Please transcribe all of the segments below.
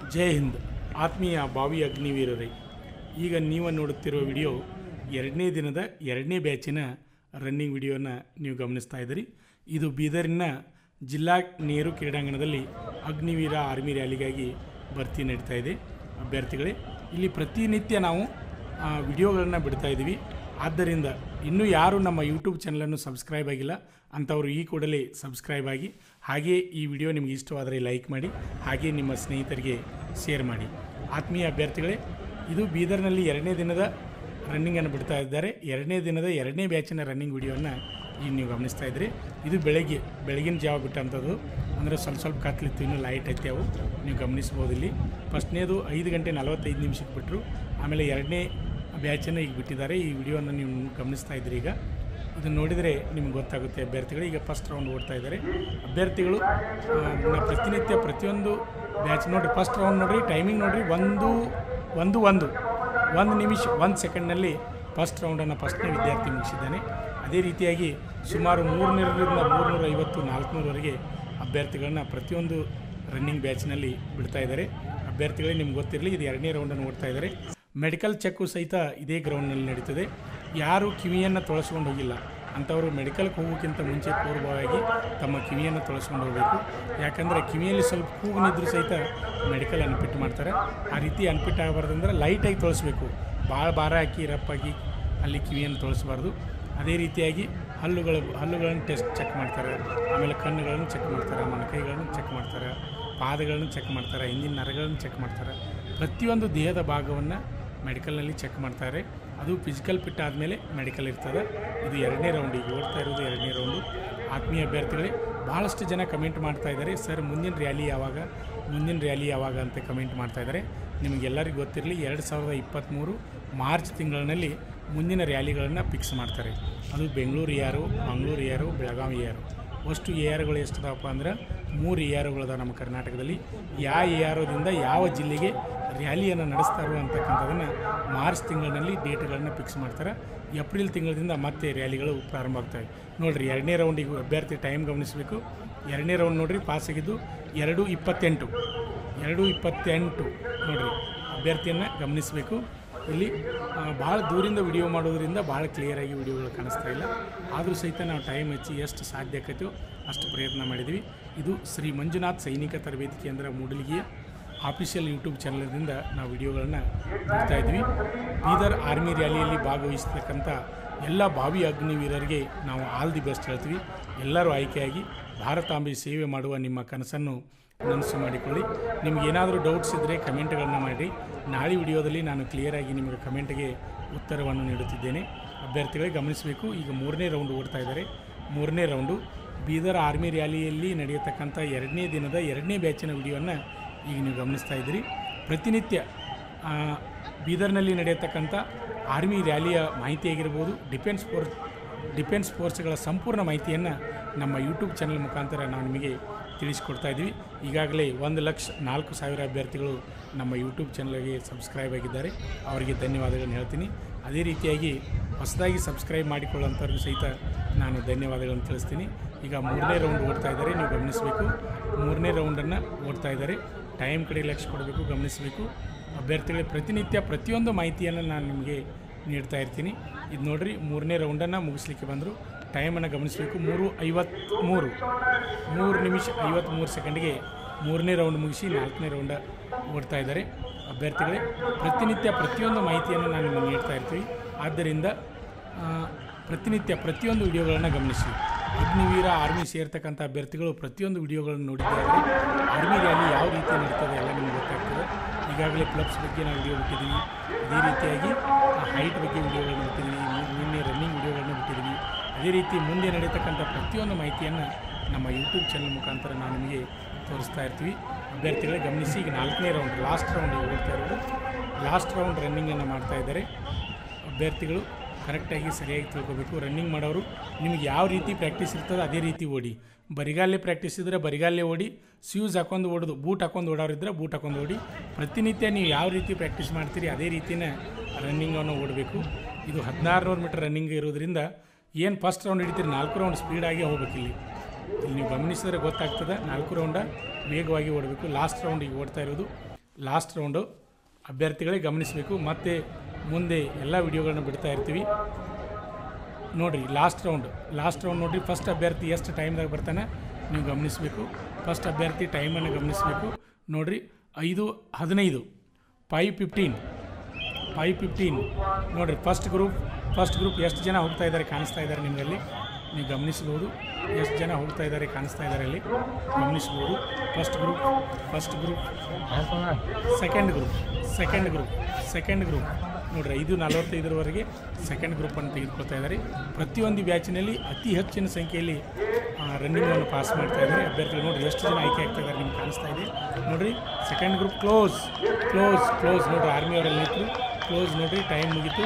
ಜೈ ಹಿಂದ್ ಆತ್ಮೀಯ ಬಾವಿ ಅಗ್ನಿವೀರರೇ ಈಗ ನೀವು ನೋಡುತ್ತಿರುವ ವಿಡಿಯೋ ಎರಡನೇ ದಿನದ ಎರಡನೇ ಬ್ಯಾಚಿನ ರನ್ನಿಂಗ್ ವಿಡಿಯೋನ ನೀವು ಗಮನಿಸ್ತಾ ಇದ್ದೀರಿ ಇದು ಬೀದರಿನ ಜಿಲ್ಲಾ ನೆಹರು ಕ್ರೀಡಾಂಗಣದಲ್ಲಿ ಅಗ್ನಿವೀರ ಆರ್ಮಿ ರ್ಯಾಲಿಗಾಗಿ ಭರ್ತಿ ನಡೀತಾ ಇದೆ ಅಭ್ಯರ್ಥಿಗಳೇ ಇಲ್ಲಿ ಪ್ರತಿನಿತ್ಯ ನಾವು ಆ, ವಿಡಿಯೋಗಳನ್ನು ಬಿಡ್ತಾ ಇದ್ದೀವಿ ಆದ್ದರಿಂದ ಇನ್ನೂ ಯಾರು ನಮ್ಮ ಯೂಟ್ಯೂಬ್ ಚಾನಲನ್ನು ಸಬ್ಸ್ಕ್ರೈಬ್ ಆಗಿಲ್ಲ ಅಂಥವರು ಈ ಕೂಡಲೇ ಸಬ್ಸ್ಕ್ರೈಬ್ ಆಗಿ ಹಾಗೆಯೇ ಈ ವಿಡಿಯೋ ನಿಮಗೆ ಇಷ್ಟವಾದರೆ ಲೈಕ್ ಮಾಡಿ ಹಾಗೆಯೇ ನಿಮ್ಮ ಸ್ನೇಹಿತರಿಗೆ ಶೇರ್ ಮಾಡಿ ಆತ್ಮೀಯ ಅಭ್ಯರ್ಥಿಗಳೇ ಇದು ಬೀದರ್ನಲ್ಲಿ ಎರಡನೇ ದಿನದ ರನ್ನಿಂಗನ್ನು ಬಿಡ್ತಾ ಇದ್ದಾರೆ ಎರಡನೇ ದಿನದ ಎರಡನೇ ಬ್ಯಾಚಿನ ರನ್ನಿಂಗ್ ವಿಡಿಯೋನ ಈಗ ನೀವು ಗಮನಿಸ್ತಾ ಇದ್ರಿ ಇದು ಬೆಳಗ್ಗೆ ಬೆಳಗಿನ ಜಾವ ಬಿಟ್ಟಂಥದ್ದು ಅಂದರೆ ಸ್ವಲ್ಪ ಸ್ವಲ್ಪ ಕತ್ಲಿತ್ತು ಇನ್ನೂ ಲೈಟ್ ಐತೆ ಅವು ನೀವು ಗಮನಿಸ್ಬೋದು ಇಲ್ಲಿ ಫಸ್ಟ್ನೇದು ಐದು ಗಂಟೆ ನಲವತ್ತೈದು ನಿಮಿಷಕ್ಕೆ ಬಿಟ್ಟರು ಆಮೇಲೆ ಎರಡನೇ ಬ್ಯಾಚನ್ನು ಈಗ ಬಿಟ್ಟಿದ್ದಾರೆ ಈ ವಿಡಿಯೋನ ನೀವು ಗಮನಿಸ್ತಾ ಇದ್ರಿ ಈಗ ಇದನ್ನು ನೋಡಿದರೆ ನಿಮ್ಗೆ ಗೊತ್ತಾಗುತ್ತೆ ಅಭ್ಯರ್ಥಿಗಳು ಈಗ ಫಸ್ಟ್ ರೌಂಡ್ ಓಡ್ತಾ ಇದ್ದಾರೆ ಅಭ್ಯರ್ಥಿಗಳು ಆ, ನ- ಪ್ರತಿನಿತ್ಯ ಪ್ರತಿಯೊಂದು ಬ್ಯಾಚ್ ನೋಡಿರಿ ಫಸ್ಟ್ ರೌಂಡ್ ನೋಡಿರಿ ಟೈಮಿಂಗ್ ನೋಡಿರಿ ಒಂದು ಒಂದು ಒಂದು ಒಂದು ನಿಮಿಷ ಒಂದು ಸೆಕೆಂಡ್ನಲ್ಲಿ ಫಸ್ಟ್ ರೌಂಡನ್ನು ಫಸ್ಟ್ನೇ ವಿದ್ಯಾರ್ಥಿ ಮುಗಿಸಿದ್ದಾನೆ ಅದೇ ರೀತಿಯಾಗಿ ಸುಮಾರು ಮೂರುನೂರರಿಂದ ಮೂರುನೂರ ಐವತ್ತು ನಾಲ್ಕುನೂರವರೆಗೆ ಅಭ್ಯರ್ಥಿಗಳನ್ನ ಪ್ರತಿಯೊಂದು ರನ್ನಿಂಗ್ ಬ್ಯಾಚ್ನಲ್ಲಿ ಬಿಡ್ತಾ ಇದ್ದಾರೆ ಅಭ್ಯರ್ಥಿಗಳೇ ನಿಮ್ಗೆ ಗೊತ್ತಿರಲಿ ಇದು ಎರಡನೇ ರೌಂಡನ್ನು ಓಡ್ತಾ ಇದ್ದಾರೆ ಮೆಡಿಕಲ್ ಚೆಕ್ಕು ಸಹಿತ ಇದೇ ಗ್ರೌಂಡ್ನಲ್ಲಿ ನಡೀತದೆ ಯಾರು ಕಿವಿಯನ್ನು ತೊಳಸ್ಕೊಂಡು ಹೋಗಿಲ್ಲ ಅಂಥವರು ಮೆಡಿಕಲ್ಗೆ ಹೋಗೋಕ್ಕಿಂತ ಮುಂಚೆ ಪೂರ್ವವಾಗಿ ತಮ್ಮ ಕಿವಿಯನ್ನು ತೊಳಸ್ಕೊಂಡು ಹೋಗಬೇಕು ಯಾಕಂದರೆ ಕಿವಿಯಲ್ಲಿ ಸ್ವಲ್ಪ ಕೂಗನಿದ್ರೂ ಸಹಿತ ಮೆಡಿಕಲ್ ಅನ್ಪಿಟ್ ಮಾಡ್ತಾರೆ ಆ ರೀತಿ ಅನ್ಪಿಟ್ ಆಗಬಾರ್ದಂದ್ರೆ ಲೈಟಾಗಿ ತೊಳಸ್ಬೇಕು ಭಾಳ ಭಾರ ಹಾಕಿ ರಪ್ಪಾಗಿ ಅಲ್ಲಿ ಕಿವಿಯನ್ನು ತೊಳಸ್ಬಾರ್ದು ಅದೇ ರೀತಿಯಾಗಿ ಹಲ್ಲುಗಳು ಹಲ್ಲುಗಳನ್ನು ಟೆಸ್ಟ್ ಚೆಕ್ ಮಾಡ್ತಾರೆ ಆಮೇಲೆ ಕಣ್ಣುಗಳನ್ನು ಚೆಕ್ ಮಾಡ್ತಾರೆ ಮೊಣಕೈಗಳನ್ನು ಚೆಕ್ ಮಾಡ್ತಾರೆ ಪಾದಗಳನ್ನು ಚೆಕ್ ಮಾಡ್ತಾರೆ ಹಿಂದಿನ ನರಗಳನ್ನು ಚೆಕ್ ಮಾಡ್ತಾರೆ ಪ್ರತಿಯೊಂದು ದೇಹದ ಭಾಗವನ್ನು ಮೆಡಿಕಲ್ನಲ್ಲಿ ಚೆಕ್ ಮಾಡ್ತಾರೆ ಅದು ಫಿಸಿಕಲ್ ಫಿಟ್ ಆದಮೇಲೆ ಮೆಡಿಕಲ್ ಇರ್ತದೆ ಇದು ಎರಡನೇ ರೌಂಡ್ ಈಗ ಓಡ್ತಾ ಇರೋದು ಎರಡನೇ ರೌಂಡು ಆತ್ಮೀಯ ಅಭ್ಯರ್ಥಿಗಳೇ ಭಾಳಷ್ಟು ಜನ ಕಮೆಂಟ್ ಮಾಡ್ತಾ ಇದ್ದಾರೆ ಸರ್ ಮುಂದಿನ ರ್ಯಾಲಿ ಯಾವಾಗ ಮುಂದಿನ ರ್ಯಾಲಿ ಯಾವಾಗ ಅಂತ ಕಮೆಂಟ್ ಮಾಡ್ತಾ ಇದ್ದಾರೆ ನಿಮಗೆಲ್ಲರಿಗೂ ಗೊತ್ತಿರಲಿ ಎರಡು ಸಾವಿರದ ಇಪ್ಪತ್ತ್ಮೂರು ಮಾರ್ಚ್ ತಿಂಗಳಿನಲ್ಲಿ ಮುಂದಿನ ರ್ಯಾಲಿಗಳನ್ನು ಫಿಕ್ಸ್ ಮಾಡ್ತಾರೆ ಅದು ಬೆಂಗಳೂರು ಯಾರು ಮಂಗಳೂರು ಯಾರು ಬೆಳಗಾವಿ ಯಾರು ಅಷ್ಟು ಎ ಆರ್ಗಳು ಎಷ್ಟಿದಾವಪ್ಪ ಅಂದ್ರೆ ಮೂರು ಎ ಆರ್ಗಳದ ನಮ್ಮ ಕರ್ನಾಟಕದಲ್ಲಿ ಯಾವ ಎ ಆರೋದಿಂದ ಯಾವ ಜಿಲ್ಲೆಗೆ ರ್ಯಾಲಿಯನ್ನು ನಡೆಸ್ತಾರೋ ಅಂತಕ್ಕಂಥದ್ದನ್ನು ಮಾರ್ಚ್ ತಿಂಗಳಿನಲ್ಲಿ ಡೇಟ್ಗಳನ್ನು ಫಿಕ್ಸ್ ಮಾಡ್ತಾರೆ ಏಪ್ರಿಲ್ ತಿಂಗಳಿಂದ ಮತ್ತೆ ರ್ಯಾಲಿಗಳು ಪ್ರಾರಂಭ ಆಗ್ತವೆ ನೋಡಿರಿ ಎರಡನೇ ರೌಂಡಿಗೆ ಅಭ್ಯರ್ಥಿ ಟೈಮ್ ಗಮನಿಸಬೇಕು ಎರಡನೇ ರೌಂಡ್ ನೋಡಿರಿ ಪಾಸ್ ಆಗಿದ್ದು ಎರಡು ಇಪ್ಪತ್ತೆಂಟು ಎರಡು ಇಪ್ಪತ್ತೆಂಟು ನೋಡಿರಿ ಅಭ್ಯರ್ಥಿಯನ್ನು ಗಮನಿಸಬೇಕು ಇಲ್ಲಿ ಆ, ಭಾಳ ದೂರಿಂದ ವಿಡಿಯೋ ಮಾಡೋದ್ರಿಂದ ಭಾಳ ಕ್ಲಿಯರಾಗಿ ವಿಡಿಯೋಗಳು ಕಾಣಿಸ್ತಾ ಇಲ್ಲ ಆದರೂ ಸಹಿತ ನಾವು ಟೈಮ್ ಹಚ್ಚಿ ಎಷ್ಟು ಸಾಧ್ಯ ಆಕೈತೋ ಅಷ್ಟು ಪ್ರಯತ್ನ ಮಾಡಿದ್ವಿ ಇದು ಶ್ರೀ ಮಂಜುನಾಥ್ ಸೈನಿಕ ತರಬೇತಿ ಕೇಂದ್ರ ಮೂಡಲಿಗೆಯ ಆಫಿಷಿಯಲ್ ಯೂಟ್ಯೂಬ್ ಚಾನಲ್ನಿಂದ ನಾವು ವಿಡಿಯೋಗಳನ್ನು ಬಿಡ್ತಾ ಇದ್ವಿ ಬೀದರ್ ಆರ್ಮಿ ರ್ಯಾಲಿಯಲ್ಲಿ ಭಾಗವಹಿಸ್ತಕ್ಕಂಥ ಎಲ್ಲ ಭಾವಿ ಅಗ್ನಿವೀರರಿಗೆ ನಾವು ಆಲ್ ದಿ ಬೆಸ್ಟ್ ಹೇಳ್ತೀವಿ ಎಲ್ಲರೂ ಆಯ್ಕೆಯಾಗಿ ಭಾರತಾಂಬೆ ಸೇವೆ ಮಾಡುವ ನಿಮ್ಮ ಕನಸನ್ನು ನನಸು ಮಾಡಿಕೊಳ್ಳಿ ನಿಮ್ಗೆ ಏನಾದರೂ ಡೌಟ್ಸ್ ಇದ್ದರೆ ಕಮೆಂಟ್ಗಳನ್ನು ಮಾಡಿ ನಾಳೆ ವಿಡಿಯೋದಲ್ಲಿ ನಾನು ಕ್ಲಿಯರಾಗಿ ನಿಮಗೆ ಕಮೆಂಟ್ಗೆ ಉತ್ತರವನ್ನು ನೀಡುತ್ತಿದ್ದೇನೆ ಅಭ್ಯರ್ಥಿಗಳೇ ಗಮನಿಸಬೇಕು ಈಗ ಮೂರನೇ ರೌಂಡ್ ಓಡ್ತಾ ಇದ್ದಾರೆ ಮೂರನೇ ರೌಂಡು ಬೀದರ್ ಆರ್ಮಿ ರ್ಯಾಲಿಯಲ್ಲಿ ನಡೆಯತಕ್ಕಂಥ ಎರಡನೇ ದಿನದ ಎರಡನೇ ಬ್ಯಾಚಿನ ವಿಡಿಯೋವನ್ನು ಈಗ ನೀವು ಗಮನಿಸ್ತಾ ಇದ್ದೀರಿ ಪ್ರತಿನಿತ್ಯ ಆ, ಬೀದರ್ನಲ್ಲಿ ನಡೆಯತಕ್ಕಂಥ ಆರ್ಮಿ ರ್ಯಾಲಿಯ ಮಾಹಿತಿ ಆಗಿರ್ಬೋದು ಡಿಫೆನ್ಸ್ ಫೋರ್ಸ್ ಡಿಫೆನ್ಸ್ ಫೋರ್ಸ್ಗಳ ಸಂಪೂರ್ಣ ಮಾಹಿತಿಯನ್ನು ನಮ್ಮ ಯೂಟ್ಯೂಬ್ ಚಾನಲ್ ಮುಖಾಂತರ ನಾವು ನಿಮಗೆ ತಿಳಿಸ್ಕೊಡ್ತಾ ಇದ್ದೀವಿ ಈಗಾಗಲೇ ಒಂದು ಲಕ್ಷ ನಾಲ್ಕು ಸಾವಿರ ಅಭ್ಯರ್ಥಿಗಳು ನಮ್ಮ ಯೂಟ್ಯೂಬ್ ಚಾನಲ್ಗೆ ಸಬ್ಸ್ಕ್ರೈಬ್ ಆಗಿದ್ದಾರೆ ಅವರಿಗೆ ಧನ್ಯವಾದಗಳನ್ನು ಹೇಳ್ತೀನಿ ಅದೇ ರೀತಿಯಾಗಿ ಹೊಸದಾಗಿ ಸಬ್ಸ್ಕ್ರೈಬ್ ಮಾಡಿಕೊಳ್ಳುವಂಥವ್ರಿಗೂ ಸಹಿತ ನಾನು ಧನ್ಯವಾದಗಳನ್ನು ತಿಳಿಸ್ತೀನಿ ಈಗ ಮೂರನೇ ರೌಂಡ್ ಓಡ್ತಾ ಇದ್ದಾರೆ ನೀವು ಗಮನಿಸಬೇಕು ಮೂರನೇ ರೌಂಡನ್ನು ಓಡ್ತಾ ಇದ್ದಾರೆ ಟೈಮ್ ಕಡೆ ಲಕ್ಷ್ಯ ಕೊಡಬೇಕು ಗಮನಿಸಬೇಕು ಅಭ್ಯರ್ಥಿಗಳ ಪ್ರತಿನಿತ್ಯ ಪ್ರತಿಯೊಂದು ಮಾಹಿತಿಯನ್ನು ನಾನು ನಿಮಗೆ ನೀಡ್ತಾ ಇರ್ತೀನಿ ಇದು ನೋಡ್ರಿ ಮೂರನೇ ರೌಂಡನ್ನು ಮುಗಿಸ್ಲಿಕ್ಕೆ ಬಂದರು ಟೈಮನ್ನು ಗಮನಿಸಬೇಕು ಮೂರು ಐವತ್ತ್ಮೂರು ಮೂರು ನಿಮಿಷ ಐವತ್ತ್ಮೂರು ಸೆಕೆಂಡ್ಗೆ ಮೂರನೇ ರೌಂಡ್ ಮುಗಿಸಿ ನಾಲ್ಕನೇ ರೌಂಡ ಓಡ್ತಾ ಇದ್ದಾರೆ ಅಭ್ಯರ್ಥಿಗಳೇ ಪ್ರತಿನಿತ್ಯ ಪ್ರತಿಯೊಂದು ಮಾಹಿತಿಯನ್ನು ನಾನು ನಿಮಗೆ ನೀಡ್ತಾ ಇರ್ತೀವಿ ಆದ್ದರಿಂದ ಆ, ಪ್ರತಿನಿತ್ಯ ಪ್ರತಿಯೊಂದು ವಿಡಿಯೋಗಳನ್ನು ಗಮನಿಸಿ ಅಗ್ನಿವೀರ ಆರ್ಮಿ ಸೇರ್ತಕ್ಕಂಥ ಅಭ್ಯರ್ಥಿಗಳು ಪ್ರತಿಯೊಂದು ವಿಡಿಯೋಗಳನ್ನು ನೋಡಿದ್ದಾರೆ ಆರ್ಮಿ ರ್ಯಾಲಿ ಯಾವ ರೀತಿ ನಡೀತದೆ ಎಲ್ಲ ನಿಮ್ಗೆ ಗೊತ್ತಾಗ್ತದೆ ಈಗಾಗಲೇ ಕ್ಲಬ್ಸ್ ಬಗ್ಗೆ ನಾವು ವಿಡಿಯೋ ಬಿಟ್ಟಿದ್ದೀವಿ ಅದೇ ರೀತಿಯಾಗಿ ಹೈಟ್ ಬಗ್ಗೆ ವಿಡಿಯೋಗಳನ್ನು ಬಿಟ್ಟಿದ್ದೀವಿ ಮು- ನಿನ್ನೆ ರನ್ನಿಂಗ್ ವಿಡಿಯೋಗಳನ್ನು ಬಿಟ್ಟಿದ್ದೀವಿ ಅದೇ ರೀತಿ ಮುಂದೆ ನಡೀತಕ್ಕಂಥ ಪ್ರತಿಯೊಂದು ಮಾಹಿತಿಯನ್ನು ನಮ್ಮ ಯೂಟ್ಯೂಬ್ ಚಾನಲ್ ಮುಖಾಂತರ ನಾವು ನಿಮಗೆ ತೋರಿಸ್ತಾ ಇರ್ತೀವಿ ಅಭ್ಯರ್ಥಿಗಳೇ ಗಮನಿಸಿ ಈಗ ನಾಲ್ಕನೇ ರೌಂಡ್ ಲಾಸ್ಟ್ ರೌಂಡ್ ಓಡ್ತಾ ಇರೋದು ಲಾಸ್ಟ್ ರೌಂಡ್ ರನ್ನಿಂಗನ್ನು ಮಾಡ್ತಾ ಇದ್ದಾರೆ ಅಭ್ಯರ್ಥಿಗಳು ಕರೆಕ್ಟಾಗಿ ಸರಿಯಾಗಿ ತಿಳ್ಕೊಬೇಕು ರನ್ನಿಂಗ್ ಮಾಡೋರು ನಿಮ್ಗೆ ಯಾವ ರೀತಿ ಪ್ರಾಕ್ಟೀಸ್ ಇರ್ತದೆ ಅದೇ ರೀತಿ ಓಡಿ ಬರಿಗಾಲೇ ಪ್ರಾಕ್ಟೀಸ್ ಇದ್ದರೆ ಬರಿಗಾಲೇ ಓಡಿ ಶೂಸ್ ಹಾಕೊಂಡು ಓಡೋದು ಬೂಟ್ ಹಾಕೊಂಡು ಓಡೋರಿದ್ರೆ ಬೂಟ್ ಹಾಕೊಂಡು ಓಡಿ ಪ್ರತಿನಿತ್ಯ ನೀವು ಯಾವ ರೀತಿ ಪ್ರಾಕ್ಟೀಸ್ ಮಾಡ್ತೀರಿ ಅದೇ ರೀತಿನೇ ರನ್ನಿಂಗನ್ನು ಓಡಬೇಕು ಇದು ಹದಿನಾರು ನೂರು ಮೀಟರ್ ರನ್ನಿಂಗ್ ಇರೋದ್ರಿಂದ ಏನು ಫಸ್ಟ್ ರೌಂಡ್ ಹಿಡಿತೀರಿ ನಾಲ್ಕು ರೌಂಡ್ ಸ್ಪೀಡಾಗಿ ಹೋಗ್ಬೇಕಿಲ್ಲಿ ಇಲ್ಲಿ ನೀವು ಗಮನಿಸಿದ್ರೆ ಗೊತ್ತಾಗ್ತದೆ ನಾಲ್ಕು ರೌಂಡ ವೇಗವಾಗಿ ಓಡಬೇಕು ಲಾಸ್ಟ್ ರೌಂಡ್ ಈಗ ಓಡ್ತಾ ಇರೋದು ಲಾಸ್ಟ್ ರೌಂಡು ಅಭ್ಯರ್ಥಿಗಳೇ ಗಮನಿಸಬೇಕು ಮತ್ತು ಮುಂದೆ ಎಲ್ಲ ವಿಡಿಯೋಗಳನ್ನ ಬಿಡ್ತಾ ಇರ್ತೀವಿ ನೋಡಿರಿ ಲಾಸ್ಟ್ ರೌಂಡ್ ಲಾಸ್ಟ್ ರೌಂಡ್ ನೋಡಿರಿ ಫಸ್ಟ್ ಅಭ್ಯರ್ಥಿ ಎಷ್ಟು ಟೈಮ್ದಾಗ ಬರ್ತಾನೆ ನೀವು ಗಮನಿಸಬೇಕು ಫಸ್ಟ್ ಅಭ್ಯರ್ಥಿ ಟೈಮನ್ನು ಗಮನಿಸಬೇಕು ನೋಡಿರಿ ಐದು ಹದಿನೈದು ಫೈವ್ ಫಿಫ್ಟೀನ್ ಫೈವ್ ಫಿಫ್ಟೀನ್ ನೋಡಿರಿ ಫಸ್ಟ್ ಗ್ರೂಪ್ ಫಸ್ಟ್ ಗ್ರೂಪ್ ಎಷ್ಟು ಜನ ಹೋಗ್ತಾ ಇದ್ದಾರೆ ಕಾಣಿಸ್ತಾ ಇದ್ದಾರೆ ನಿಮಗಲ್ಲಿ ನೀವು ಗಮನಿಸ್ಬೋದು ಎಷ್ಟು ಜನ ಹೋಗ್ತಾ ಇದ್ದಾರೆ ಕಾಣಿಸ್ತಾ ಇದ್ದಾರೆ ಅಲ್ಲಿ ಗಮನಿಸ್ಬೋದು first group first group second group second group second group ನೋಡ್ರಿ ಐದು ನಲವತ್ತೈದರವರೆಗೆ ಸೆಕೆಂಡ್ ಗ್ರೂಪನ್ನು ತೆಗೆದುಕೊಳ್ತಾ ಇದ್ದಾರೆ ಪ್ರತಿಯೊಂದು ಬ್ಯಾಚಿನಲ್ಲಿ ಅತಿ ಹೆಚ್ಚಿನ ಸಂಖ್ಯೆಯಲ್ಲಿ ರನ್ನಿಂಗನ್ನು ಪಾಸ್ ಮಾಡ್ತಾ ಇದ್ದಾರೆ ಅಭ್ಯರ್ಥಿಗಳು ನೋಡ್ರಿ ಎಷ್ಟು ಜನ ಆಯ್ಕೆ ಆಗ್ತಾ ಇದ್ದಾರೆ ನಿಮ್ಗೆ ಕಾಣಿಸ್ತಾ ಇದೆ ನೋಡ್ರಿ second group close close close ನೋಡ್ರಿ ಆರ್ಮಿಯವರೆಲ್ಲ ನಿಂತರು ಕ್ಲೋಸ್ ನೋಡ್ರಿ ಟೈಮ್ ಮುಗೀತು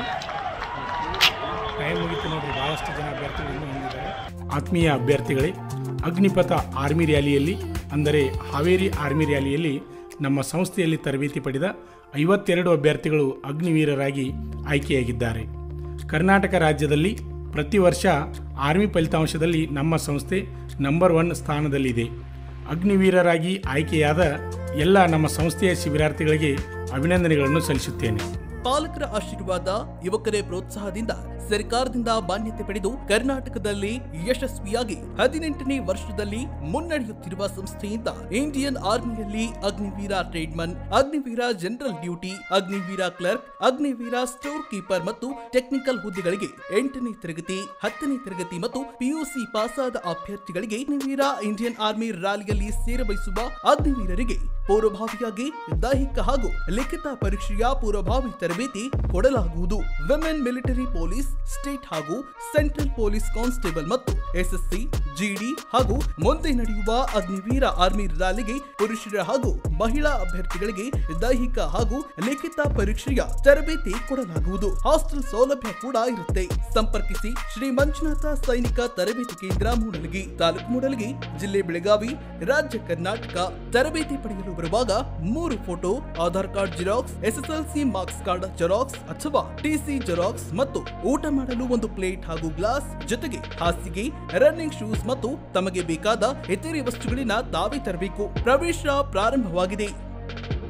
ಟೈಮ್ ಮುಗೀತು ನೋಡ್ರಿ ಭಾಳಷ್ಟು ಜನ ಅಭ್ಯರ್ಥಿಗಳು ಇನ್ನೂ ಹೊಂದಿದ್ದಾರೆ ಆತ್ಮೀಯ ಅಭ್ಯರ್ಥಿಗಳೇ ಅಗ್ನಿಪಥ ಆರ್ಮಿ ರ್ಯಾಲಿಯಲ್ಲಿ ಅಂದರೆ ಹಾವೇರಿ ಆರ್ಮಿ ರ್ಯಾಲಿಯಲ್ಲಿ ನಮ್ಮ ಸಂಸ್ಥೆಯಲ್ಲಿ ತರಬೇತಿ ಪಡೆದ ಐವತ್ತೆರಡು ಅಭ್ಯರ್ಥಿಗಳು ಅಗ್ನಿವೀರರಾಗಿ ಆಯ್ಕೆಯಾಗಿದ್ದಾರೆ ಕರ್ನಾಟಕ ರಾಜ್ಯದಲ್ಲಿ ಪ್ರತಿ ವರ್ಷ ಆರ್ಮಿ ಫಲಿತಾಂಶದಲ್ಲಿ ನಮ್ಮ ಸಂಸ್ಥೆ ನಂಬರ್ ಒನ್ ಸ್ಥಾನದಲ್ಲಿದೆ ಅಗ್ನಿವೀರರಾಗಿ ಆಯ್ಕೆಯಾದ ಎಲ್ಲ ನಮ್ಮ ಸಂಸ್ಥೆಯ ಶಿಬಿರಾರ್ಥಿಗಳಿಗೆ ಅಭಿನಂದನೆಗಳನ್ನು ಸಲ್ಲಿಸುತ್ತೇನೆ ಪಾಲಕರ ಆಶೀರ್ವಾದ ಯುವಕರೇ ಪ್ರೋತ್ಸಾಹದಿಂದ ಸರ್ಕಾರದಿಂದ ಮಾನ್ಯತೆ ಪಡೆದು ಕರ್ನಾಟಕದಲ್ಲಿ ಯಶಸ್ವಿಯಾಗಿ ಹದಿನೆಂಟನೇ ವರ್ಷದಲ್ಲಿ ಮುನ್ನಡೆಯುತ್ತಿರುವ ಸಂಸ್ಥೆಯಿಂದ ಇಂಡಿಯನ್ ಆರ್ಮಿಯಲ್ಲಿ Agniveer tradesman Agniveer general duty Agniveer clerk Agniveer store keeper ಮತ್ತು ಟೆಕ್ನಿಕಲ್ ಹುದ್ದೆಗಳಿಗೆ ಎಂಟನೇ ತರಗತಿ ಹತ್ತನೇ ತರಗತಿ ಮತ್ತು ಪಿಯುಸಿ ಪಾಸಾದ ಅಭ್ಯರ್ಥಿಗಳಿಗೆ ಅಗ್ನಿವೀರ ಇಂಡಿಯನ್ ಆರ್ಮಿ ರ್ಯಾಲಿಯಲ್ಲಿ ಸೇರಬಯಸುವ ಅಗ್ನಿವೀರರಿಗೆ ಪೂರ್ವಭಾವಿಯಾಗಿ ದೈಹಿಕ ಹಾಗೂ ಲಿಖಿತ ಪರೀಕ್ಷೆಯ ಪೂರ್ವಭಾವಿ ತರಬೇತಿ ಕೊಡಲಾಗುವುದು ವಿಮೆನ್ ಮಿಲಿಟರಿ ಪೊಲೀಸ್ ಸ್ಟೇಟ್ ಹಾಗೂ ಸೆಂಟ್ರಲ್ ಪೊಲೀಸ್ ಕಾನ್ಸ್ಟೇಬಲ್ ಮತ್ತು ಎಸ್ಎಸ್ಸಿ ಜಿಡಿ ಹಾಗೂ ಮುಂದೆ ನಡೆಯುವ ಅಗ್ನಿವೀರ ಆರ್ಮಿ ರ್ಯಾಲಿಗೆ ಪುರುಷರ ಹಾಗೂ ಮಹಿಳಾ ಅಭ್ಯರ್ಥಿಗಳಿಗೆ ದೈಹಿಕ ಹಾಗೂ ಲಿಖಿತ ಪರೀಕ್ಷೆಯ ತರಬೇತಿ ಕೊಡಲಾಗುವುದು ಹಾಸ್ಟೆಲ್ ಸೌಲಭ್ಯ ಕೂಡ ಇರುತ್ತೆ ಸಂಪರ್ಕಿಸಿ ಶ್ರೀ ಮಂಜುನಾಥ ಸೈನಿಕ ತರಬೇತಿ ಕೇಂದ್ರ ಮೂಡಲಗಿ ತಾಲೂಕು ಮೂಡಲಗಿ ಜಿಲ್ಲೆ ಬೆಳಗಾವಿ ರಾಜ್ಯ ಕರ್ನಾಟಕ ತರಬೇತಿ ಪಡೆಯಲು ಬರುವಾಗ ಮೂರು photo Aadhaar card xerox SSLC marks card xerox ಅಥವಾ ಟಿಸಿ ಜೆರಾಕ್ಸ್ ಮತ್ತು ಊಟ ಮಾಡಲು ಒಂದು ಪ್ಲೇಟ್ ಹಾಗೂ ಗ್ಲಾಸ್ ಜೊತೆಗೆ ಹಾಸಿಗೆ ರನ್ನಿಂಗ್ ಶೂಸ್ ಮತ್ತು ತಮಗೆ ಬೇಕಾದ ಇತರೆ ವಸ್ತುಗಳಿನ ತಾವೇ ತರಬೇಕು ಪ್ರವೇಶ ಪ್ರಾರಂಭವಾಗಿದೆ